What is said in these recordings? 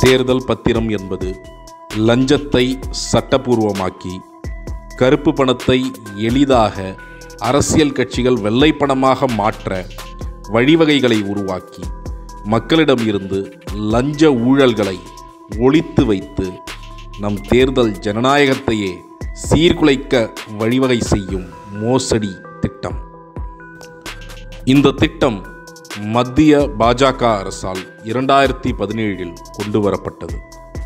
தேர்தல் பத்திரம் என்பது லஞ்சத்தை சட்டபூர்வமாக்கி கருப்பு பணத்தை எளிதாக அரசியல் கட்சிகள் வெள்ளை பணமாக மாற்ற வழிவகைகளை உருவாக்கி மக்களிடம் இருந்து லஞ்ச ஊழல்களை ஒழித்து வைத்து நம் தேர்தல் ஜனநாயகத்தையே சீர்குலைக்க வழிவகை செய்யும் மோசடி திட்டம் இந்த திட்டம் மத்திய பாஜக அரசால் இரண்டாயிரத்தி பதினேழில் கொண்டு வரப்பட்டது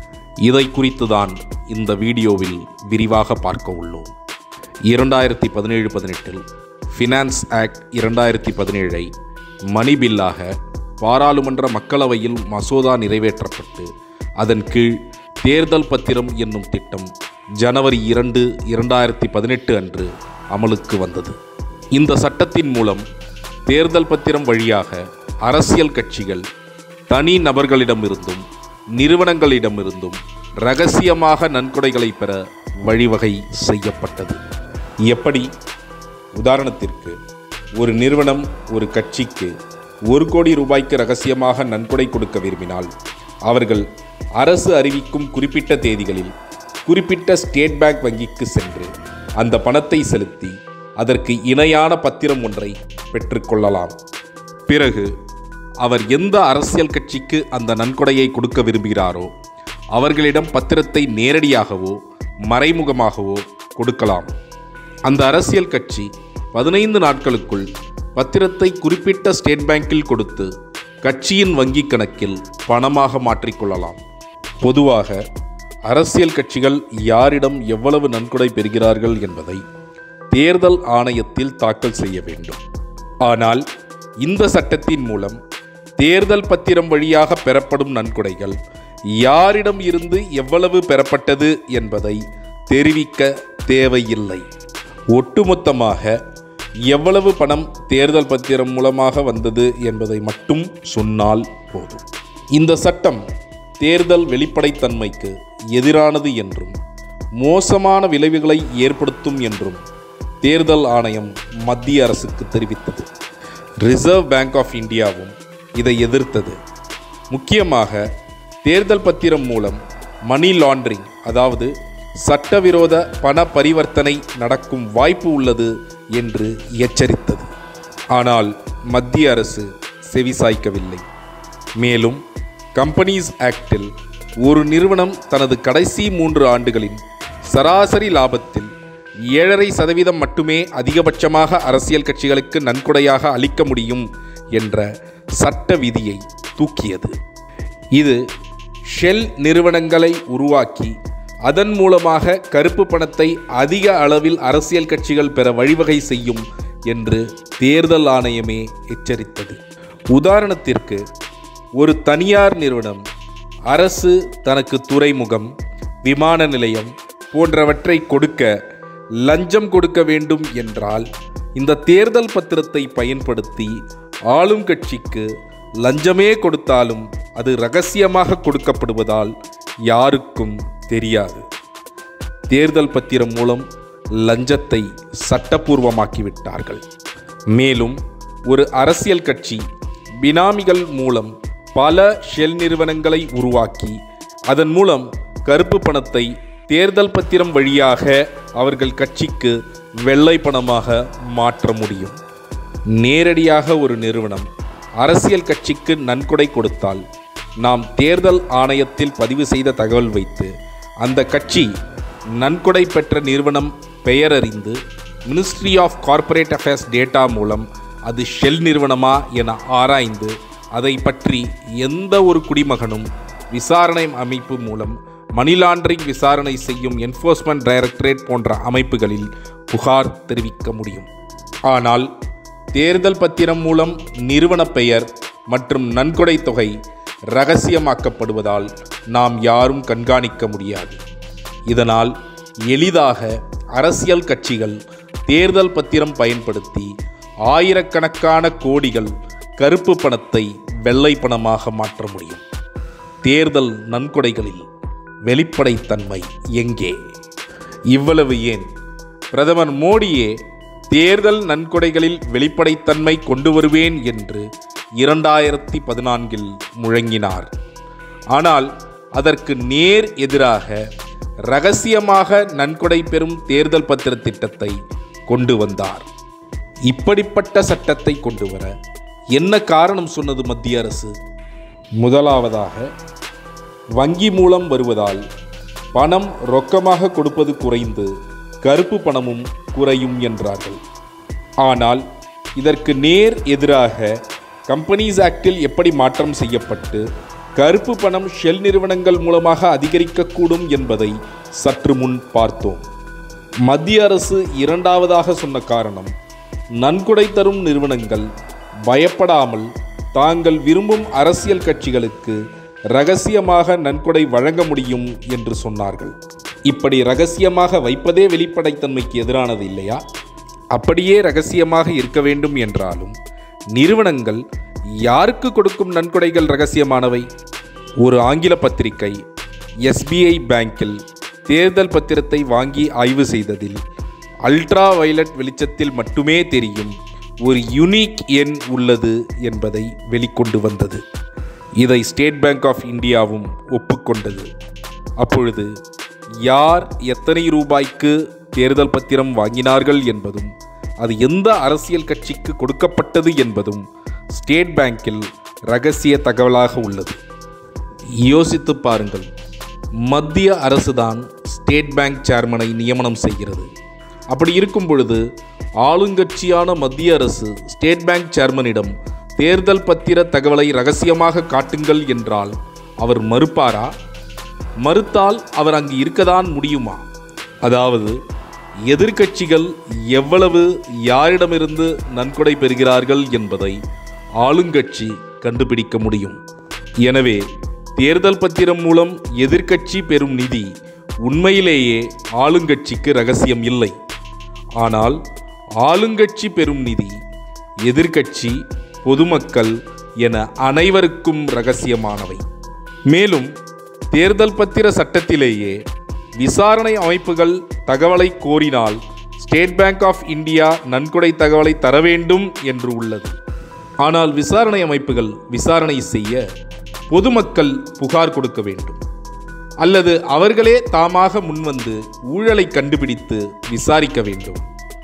இதை குறித்துதான் இந்த வீடியோவில் விரிவாக பார்க்க உள்ளோம் இரண்டாயிரத்தி பதினேழு பதினெட்டில் ஃபினான்ஸ் ஆக்ட் இரண்டாயிரத்தி பதினேழை மணி பில்லாக பாராளுமன்ற மக்களவையில் மசோதா நிறைவேற்றப்பட்டு அதன் கீழ் தேர்தல் பத்திரம் என்னும் திட்டம் ஜனவரி இரண்டு இரண்டாயிரத்தி பதினெட்டு அன்று அமலுக்கு வந்தது இந்த சட்டத்தின் மூலம் தேர்தல் பத்திரம் வழியாக அரசியல் கட்சிகள் தனி நபர்களிடமிருந்தும் நிறுவனங்களிடமிருந்தும் ரகசியமாக நன்கொடைகளை பெற வழிவகை செய்யப்பட்டது எப்படி உதாரணத்திற்கு ஒரு நிறுவனம் ஒரு கட்சிக்கு ஒரு கோடி ரூபாய்க்கு ரகசியமாக நன்கொடை கொடுக்க விரும்பினால் அவர்கள் அரசு அறிவிக்கும் குறிப்பிட்ட தேதிகளில் குறிப்பிட்ட ஸ்டேட் பேங்க் வங்கிக்கு சென்று அந்த பணத்தை செலுத்தி அதற்கு இணையான பத்திரம் ஒன்றை பெற்றுக்கொள்ளலாம் பிறகு அவர் எந்த அரசியல் கட்சிக்கு அந்த நன்கொடையை கொடுக்க விரும்புகிறாரோ அவர்களிடம் பத்திரத்தை நேரடியாகவோ மறைமுகமாகவோ கொடுக்கலாம் அந்த அரசியல் கட்சி பதினைந்து நாட்களுக்குள் பத்திரத்தை குறிப்பிட்ட ஸ்டேட் பேங்கில் கொடுத்து கட்சியின் வங்கிக் கணக்கில் பணமாக மாற்றிக்கொள்ளலாம் பொதுவாக அரசியல் கட்சிகள் யாரிடம் எவ்வளவு நன்கொடை பெறுகிறார்கள் என்பதை தேர்தல் ஆணையத்தில் தாக்கல் செய்ய வேண்டும் ஆனால் இந்த சட்டத்தின் மூலம் தேர்தல் பத்திரம் வழியாக பெறப்படும் நன்கொடைகள் யாரிடம் இருந்து எவ்வளவு பெறப்பட்டது என்பதை தெரிவிக்க தேவையில்லை ஒட்டுமொத்தமாக எவ்வளவு பணம் தேர்தல் பத்திரம் மூலமாக வந்தது என்பதை மட்டும் சொன்னால் போதும் இந்த சட்டம் தேர்தல் வெளிப்படைத்தன்மைக்கு எதிரானது என்றும் மோசமான விளைவுகளை ஏற்படுத்தும் என்றும் தேர்தல் ஆணையம் மத்திய அரசுக்கு தெரிவித்தது ரிசர்வ் பேங்க் ஆஃப் இந்தியாவும் இதை எதிர்த்தது முக்கியமாக தேர்தல் பத்திரம் மூலம் மணி லாண்டரிங் அதாவது சட்டவிரோத பண பரிவர்த்தனை நடக்கும் வாய்ப்பு உள்ளது என்று எச்சரித்தது ஆனால் மத்திய அரசு செவிசாய்க்கவில்லை மேலும் கம்பெனிஸ் ஆக்டில் ஒரு நிறுவனம் தனது கடைசி மூன்று ஆண்டுகளின் சராசரி லாபத்தில் ஏழரை சதவீதம் மட்டுமே அதிகபட்சமாக அரசியல் கட்சிகளுக்கு நன்கொடையாக அளிக்க முடியும் என்ற சட்ட விதியை தூக்கியது இது ஷெல் நிறுவனங்களை உருவாக்கி அதன் மூலமாக கருப்பு பணத்தை அதிக அளவில் அரசியல் கட்சிகள் பெற வழிவகை செய்யும் என்று தேர்தல் ஆணையமே எச்சரித்தது உதாரணத்திற்கு ஒரு தனியார் நிறுவனம் அரசு தனக்கு துறைமுகம் விமான நிலையம் போன்றவற்றை கொடுக்க லஞ்சம் கொடுக்க வேண்டும் என்றால் இந்த தேர்தல் பத்திரத்தை பயன்படுத்தி ஆளும் கட்சிக்கு லஞ்சமே கொடுத்தாலும் அது ரகசியமாக கொடுக்கப்படுவதால் யாருக்கும் தெரியாது தேர்தல் பத்திரம் மூலம் லஞ்சத்தை சட்டப்பூர்வமாக்கிவிட்டார்கள் மேலும் ஒரு அரசியல் கட்சி பினாமிகள் மூலம் பல ஷெல் நிறுவனங்களை உருவாக்கி அதன் மூலம் கருப்பு பணத்தை தேர்தல் பத்திரம் வழியாக அவர்கள் கட்சிக்கு வெள்ளை பணமாக மாற்ற முடியும் நேரடியாக ஒரு நிறுவனம் அரசியல் கட்சிக்கு நன்கொடை கொடுத்தால் நாம் தேர்தல் ஆணையத்தில் பதிவு செய்த தகவல் வைத்து அந்த கட்சி நன்கொடை பெற்ற நிறுவனம் பெயரறிந்து ministry of corporate affairs data மூலம் அது ஷெல் நிறுவனமா என ஆராய்ந்து அதை பற்றி எந்த ஒரு குடிமகனும் விசாரணை அமைப்பு மூலம் மணி லாண்டரிங் விசாரணை செய்யும் என்ஃபோர்ஸ்மெண்ட் டைரக்டரேட் போன்ற அமைப்புகளில் புகார் தெரிவிக்க முடியும் ஆனால் தேர்தல் பத்திரம் மூலம் நிறுவன பெயர் மற்றும் நன்கொடை தொகை ரகசியமாக்கப்படுவதால் நாம் யாரும் கண்காணிக்க முடியாது இதனால் எளிதாக அரசியல் கட்சிகள் தேர்தல் பத்திரம் பயன்படுத்தி ஆயிரக்கணக்கான கோடிகள் கருப்பு பணத்தை வெள்ளை பணமாக மாற்ற முடியும் தேர்தல் நன்கொடைகளில் வெளிப்படைத்தன்மை எங்கே இவ்வளவு ஏன் பிரதமர் மோடியே தேர்தல் நன்கொடைகளில் வெளிப்படைத்தன்மை கொண்டு வருவேன் என்று இரண்டாயிரத்தி பதினான்கில் முழங்கினார் ஆனால் அதற்கு நேர் எதிராக ரகசியமாக நன்கொடை பெறும் தேர்தல் பத்திர திட்டத்தை கொண்டு வந்தார் இப்படிப்பட்ட சட்டத்தை கொண்டு வர என்ன காரணம் சொன்னது மத்திய அரசு முதலாவதாக வங்கி மூலம் வருவதால் பணம் ரொக்கமாக கொடுப்பது குறைந்து கருப்பு பணமும் குறையும் என்றார்கள் ஆனால் இதற்கு நேர் எதிராக கம்பெனிஸ் ஆக்டில் எப்படி மாற்றம் செய்யப்பட்டு கருப்பு பணம் ஷெல் நிறுவனங்கள் மூலமாக அதிகரிக்கக்கூடும் என்பதை சற்று முன் பார்த்தோம் மத்திய அரசு இரண்டாவதாக சொன்ன காரணம் நன்கொடை தரும் நிறுவனங்கள் பயப்படாமல் தாங்கள் விரும்பும் அரசியல் கட்சிகளுக்கு ரகசியமாக நன்கொடை வழங்க முடியும் என்று சொன்னார்கள் இப்படி ரகசியமாக வைப்பதே வெளிப்படைத்தன்மைக்கு எதிரானது இல்லையா அப்படியே ரகசியமாக இருக்க வேண்டும் என்றாலும் நிறுவனங்கள் யாருக்கு கொடுக்கும் நன்கொடைகள் ரகசியமானவை ஒரு ஆங்கில பத்திரிகை எஸ்பிஐ பேங்கில் தேர்தல் பத்திரத்தை வாங்கி ஆய்வு செய்ததில் அல்ட்ரா வயலட் வெளிச்சத்தில் மட்டுமே தெரியும் ஒரு யுனிக் எண் உள்ளது என்பதை வெளிக்கொண்டு வந்தது இதை ஸ்டேட் பேங்க் ஆஃப் இந்தியாவும் ஒப்புக்கொண்டது அப்பொழுது யார் எத்தனை ரூபாய்க்கு தேர்தல் பத்திரம் வாங்கினார்கள் என்பதும் அது எந்த அரசியல் கட்சிக்கு கொடுக்கப்பட்டது என்பதும் ஸ்டேட் பேங்கில் ரகசிய தகவலாக உள்ளது யோசித்து பாருங்கள் மத்திய அரசுதான் ஸ்டேட் பேங்க் சேர்மனை நியமனம் செய்கிறது அப்படி இருக்கும் பொழுது ஆளுங்கட்சியான மத்திய அரசு ஸ்டேட் பேங்க் சேர்மனிடம் தேர்தல் பத்திர தகவலை ரகசியமாக காட்டுங்கள் என்றால் அவர் மறுப்பாரா மறுத்தால் அவர் அங்கு இருக்கதான் முடியுமா அதாவது எதிர்க்கட்சிகள் எவ்வளவு யாரிடமிருந்து நன்கொடை பெறுகிறார்கள் என்பதை ஆளுங்கட்சி கண்டுபிடிக்க முடியும் எனவே தேர்தல் பத்திரம் மூலம் எதிர்க்கட்சி பெறும் நிதி உண்மையிலேயே ஆளுங்கட்சிக்கு ரகசியம் இல்லை ஆனால் ஆளுங்கட்சி பெறும் நிதி எதிர்க்கட்சி பொதுமக்கள் என அனைவருக்கும் ரகசியமானவை மேலும் தேர்தல் பத்திர சட்டத்திலேயே விசாரணை அமைப்புகள் தகவலை கோரினால் ஸ்டேட் பேங்க் ஆஃப் இந்தியா நன்கொடை தகவலை தர வேண்டும் என்று உள்ளது ஆனால் விசாரணை அமைப்புகள் விசாரணை செய்ய பொதுமக்கள் புகார் கொடுக்க வேண்டும் அல்லது அவர்களே தாமாக முன்வந்து ஊழலை கண்டுபிடித்து விசாரிக்க வேண்டும்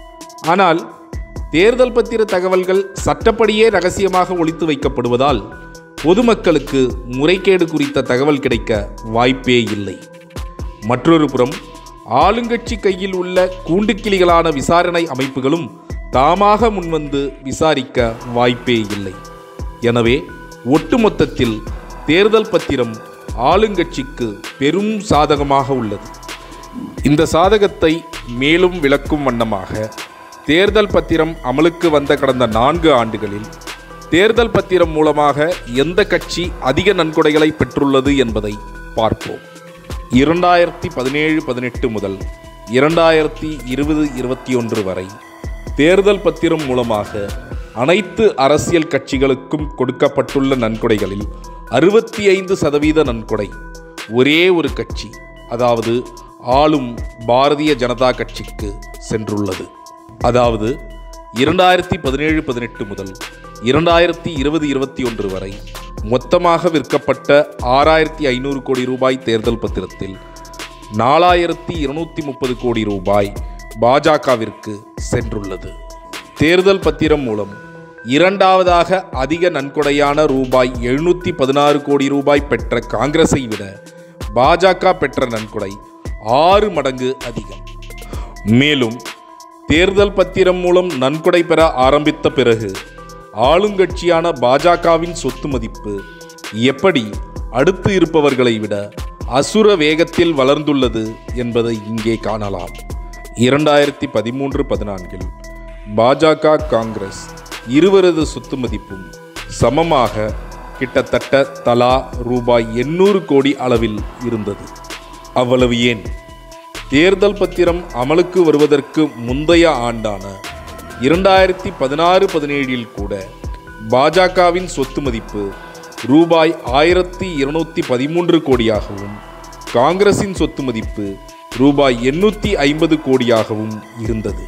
ஆனால் தேர்தல் பத்திர தகவல்கள் சட்டப்படியே ரகசியமாக ஒளித்து வைக்கப்படுவதால் பொதுமக்களுக்கு முறைகேடு குறித்த தகவல் கிடைக்க வாய்ப்பே இல்லை மற்றொரு புறம் ஆளுங்கட்சி கையில் உள்ள கூண்டுக்கிளிகளான விசாரணை அமைப்புகளும் தாமாக முன்வந்து விசாரிக்க வாய்ப்பே இல்லை எனவே ஒட்டுமொத்தத்தில் தேர்தல் பத்திரம் ஆளுங்கட்சிக்கு பெரும் சாதகமாக உள்ளது இந்த சாதகத்தை மேலும் விளக்கும் வண்ணமாக தேர்தல் பத்திரம் அமலுக்கு வந்த கடந்த நான்கு ஆண்டுகளில் தேர்தல் பத்திரம் மூலமாக எந்த கட்சி அதிக நன்கொடைகளை பெற்றுள்ளது என்பதை பார்ப்போம் இரண்டாயிரத்தி பதினேழு பதினெட்டு முதல் இரண்டாயிரத்தி இருபது இருபத்தி ஒன்று வரை தேர்தல் பத்திரம் மூலமாக அனைத்து அரசியல் கட்சிகளுக்கும் கொடுக்கப்பட்டுள்ள நன்கொடைகளில் அறுபத்தி ஐந்து சதவீத நன்கொடை ஒரே ஒரு கட்சி அதாவது ஆளும் பாரதிய ஜனதா கட்சிக்கு சென்றுள்ளது அதாவது இரண்டாயிரத்தி பதினேழு பதினெட்டு முதல் இரண்டாயிரத்தி இருபது இருபத்தி ஒன்று வரை மொத்தமாக விற்கப்பட்ட ஆறாயிரத்தி ஐநூறு கோடி ரூபாய் தேர்தல் பத்திரத்தில் நாலாயிரத்தி இருநூத்தி முப்பது கோடி ரூபாய் பாஜகவிற்கு சென்றுள்ளது தேர்தல் பத்திரம் மூலம் இரண்டாவதாக அதிக நன்கொடையான ரூபாய் எழுநூற்றி பதினாறு கோடி ரூபாய் பெற்ற காங்கிரஸை விட பாஜக பெற்ற நன்கொடை ஆறு மடங்கு அதிகம் மேலும் தேர்தல் பத்திரம் மூலம் நன்கொடை பெற ஆரம்பித்த பிறகு ஆளுங்கட்சியான பாஜகவின் சொத்து மதிப்பு எப்படி அடுத்து இருப்பவர்களை விட அசுர வேகத்தில் வளர்ந்துள்ளது என்பதை இங்கே காணலாம் இரண்டாயிரத்தி பதிமூன்று பதினான்கில் பாஜக காங்கிரஸ் இருவரது சொத்து மதிப்பும் சமமாக கிட்டத்தட்ட தலா ரூபாய் எண்ணூறு கோடி அளவில் இருந்தது அவ்வளவு ஏன் தேர்தல் பத்திரம் அமலுக்கு வருவதற்கு முந்தைய ஆண்டான இரண்டாயிரத்தி பதினாறு பதினேழில் கூட பாஜகவின் சொத்து மதிப்பு ரூபாய் ஆயிரத்தி இருநூத்தி பதிமூன்று கோடியாகவும் காங்கிரசின் சொத்து மதிப்பு ரூபாய் எண்ணூற்றி ஐம்பது கோடியாகவும் இருந்தது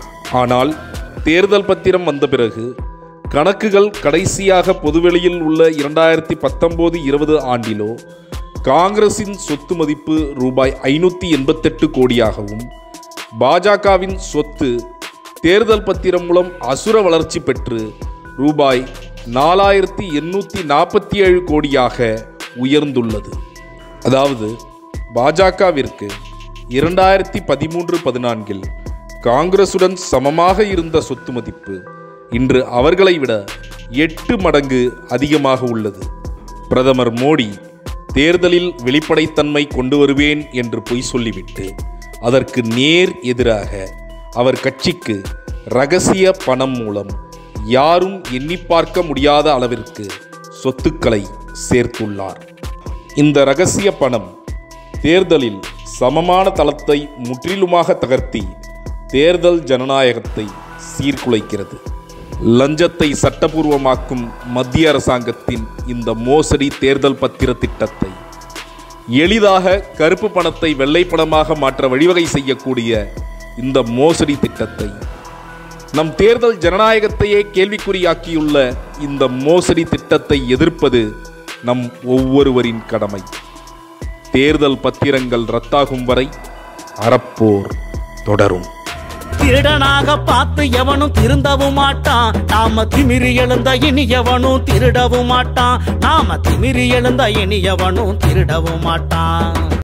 ஆனால் தேர்தல் பத்திரம் வந்த பிறகு கணக்குகள் கடைசியாக பொதுவெளியில் உள்ள இரண்டாயிரத்தி பத்தொம்போது இருபது ஆண்டிலோ காங்கிரசின் சொத்து மதிப்பு ரூபாய் ஐநூற்றி எண்பத்தெட்டு கோடியாகவும் பாஜகவின் சொத்து தேர்தல் பத்திரம் மூலம் அசுர வளர்ச்சி பெற்று ரூபாய் நாலாயிரத்தி எண்ணூற்றி நாற்பத்தி ஏழு கோடியாக உயர்ந்துள்ளது அதாவது பாஜகவிற்கு இரண்டாயிரத்தி பதிமூன்று பதினான்கில் காங்கிரசுடன் சமமாக இருந்த சொத்து மதிப்பு இன்று அவர்களை விட எட்டு மடங்கு அதிகமாக உள்ளது பிரதமர் மோடி தேர்தலில் வெளிப்படைத்தன்மை கொண்டு வருவேன் என்று பொய் சொல்லிவிட்டு அதற்கு நேர் எதிராக அவர் கட்சிக்கு ரகசிய பணம் மூலம் யாரும் எண்ணி பார்க்க முடியாத அளவிற்கு சொத்துக்களை சேர்த்துள்ளார் இந்த ரகசிய பணம் தேர்தலில் சமமான தளத்தை முற்றிலுமாக தகர்த்தி தேர்தல் ஜனநாயகத்தை சீர்குலைக்கிறது லஞ்சத்தை சட்டபூர்வமாக்கும் மத்திய அரசாங்கத்தின் இந்த மோசடி தேர்தல் பத்திர திட்டத்தை எளிதாக கருப்பு பணத்தை வெள்ளை பணமாக மாற்ற வழிவகை செய்யக்கூடிய இந்த மோசடி திட்டத்தை நம் தேர்தல் ஜனநாயகத்தையே கேள்விக்குறியாக்கியுள்ள இந்த மோசடி திட்டத்தை எதிர்ப்பது நம் ஒவ்வொருவரின் கடமை தேர்தல் பத்திரங்கள் ரத்தாகும் வரை அறப்போர் தொடரும் திருடனாக பார்த்து எவனும் திருந்தவும் மாட்டான் நாம திமிரி எழுந்த இனி எவனும் திருடவும் மாட்டான் நாம திமிரி எழுந்த இனி எவனும் திருடவும் மாட்டான்